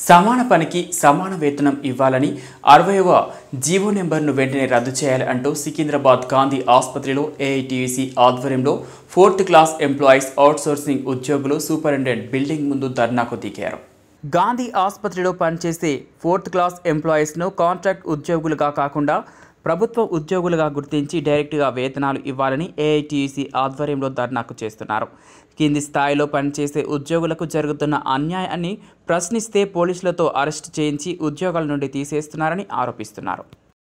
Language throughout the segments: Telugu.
సమాన పనికి సమాన వేతనం ఇవ్వాలని అరవైవ జీవో నెంబర్ను వెంటనే రద్దు చేయాలి అంటూ సికింద్రాబాద్ గాంధీ ఆసుపత్రిలో ఏఐటీయూసీ ఆధ్వర్యంలో ఫోర్త్ క్లాస్ ఎంప్లాయీస్ అవుట్సోర్సింగ్ ఉద్యోగులు సూపరింటెండెంట్ బిల్డింగ్ ముందు ధర్నాకు దిగారు గాంధీ ఆసుపత్రిలో పనిచేసే ఫోర్త్ క్లాస్ ఎంప్లాయీస్ను కాంట్రాక్ట్ ఉద్యోగులుగా కాకుండా ప్రభుత్వ ఉద్యోగులుగా గుర్తించి డైరెక్ట్గా వేతనాలు ఇవ్వాలని ఏఐటీయూసీ ఆధ్వర్యంలో ధర్నాకు చేస్తున్నారు కింది స్థాయిలో పనిచేసే ఉద్యోగులకు జరుగుతున్న అన్యాయాన్ని ప్రశ్నిస్తే పోలీసులతో అరెస్ట్ చేయించి ఉద్యోగాల నుండి తీసేస్తున్నారని ఆరోపిస్తున్నారు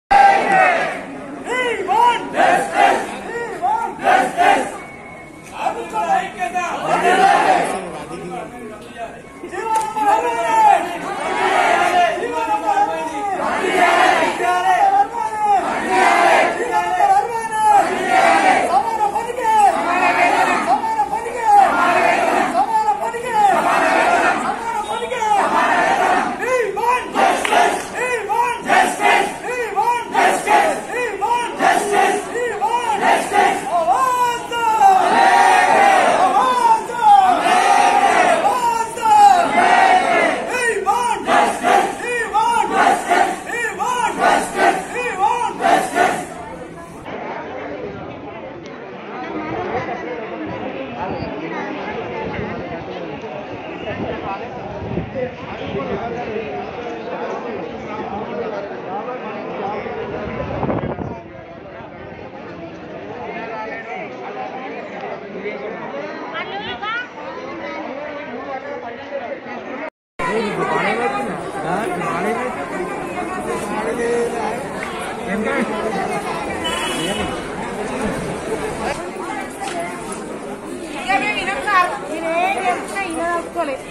ఇక మేము వినం సార్ నేనేం చేస్తున్నా ఇలా తప్పుకోలేదు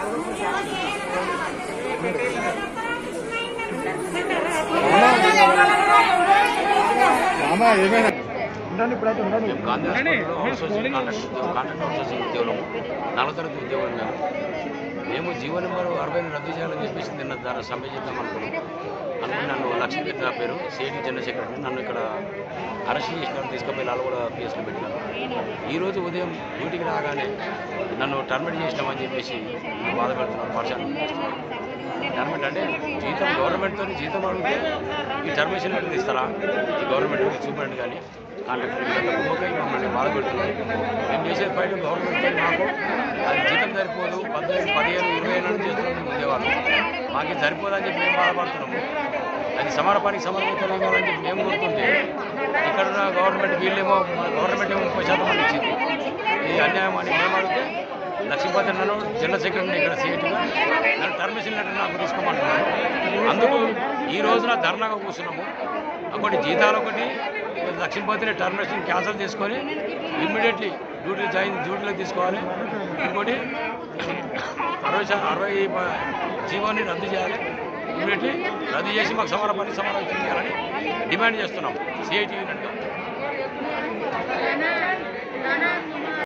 మేము గాంధీ హాస్పిటల్లో అవుట్సోర్సింగ్ కాంట్రాక్ట్ ఉద్యోగం కాంట్రాక్ట్ అవుట్సోర్సింగ్ ఉద్యోగం నాలుగో తరగతి ఉద్యోగం మేము మేము జీవో నెంబర్ అరవై రద్దు చేయాలని చెప్పేసి నిన్న ధర సమ్మె చేద్దాం అనుకున్నాం అనుకుని నన్ను లక్ష్మీపతి నా పేరు సిఐటి జనరల్ సెక్రటరీ నన్ను ఇక్కడ అరెస్ట్ చేసినారు తీసుకుపోయి వాళ్ళు కూడా పిఎస్లో పెట్టినారు ఈరోజు ఉదయం డ్యూటీకి రాగానే నన్ను టర్మినేట్ చేసినామని చెప్పేసి బాధపడుతున్నారు పర్సన్ టర్మినేట్ అంటే జీతం గవర్నమెంట్తో జీతం అడిగితే ఈ టర్మినేషన్ లెటర్ ఇస్తారా ఈ గవర్నమెంట్ సూపరింట్ కానీ కాంట్రాక్టర్ వీళ్ళంతా గుమ్మకై మమ్మల్ని బాధపెడుతున్నారు మేము చేసేది బయట గవర్నమెంట్తో మాకు అది జీతం సరిపోదు పద్దెనిమిది పదిహేను ఇరవై ఏళ్ళ నుంచి చేస్తున్నాం ఉండేవాళ్ళు మాకు ఇది సరిపోదని చెప్పి మేము బాధపడుతున్నాము అది సమాన పనికి సమానవేతనం ఇవ్వాలని చెప్పి మేము కోరుతుంటే ఇక్కడ ఉన్న గవర్నమెంట్ వీళ్ళేమో మన గవర్నమెంట్ ఏమో ముప్పై శాతం అని ఇచ్చింది ఇది అన్యాయం అని మేము అడిగితే లక్ష్మీపతి నన్ను జనరల్ సెక్రటరీని ఇక్కడ సీటుగా నన్ను టర్మిషన్ లెటర్ నాకు తీసుకోమంటున్నాను అందుకు ఈ రోజున ధర్నాగా కూర్చున్నాము ఒకటి జీతాలు ఒకటి లక్ష్మీపతిని టర్మినేషన్ క్యాన్సిల్ చేసుకొని ఇమ్మీడియట్లీ డ్యూటీ జాయిన్ డ్యూటీలోకి తీసుకోవాలి ఇంకోటి అరవై శా- అరవై ప- జీవోని రద్దు చేయాలి ఇమ్మీడియట్లీ రద్దు చేసి మాకు సమర పని సమరం చేయాలని డిమాండ్ చేస్తున్నాం సిఐటి యూనిట్గా నానా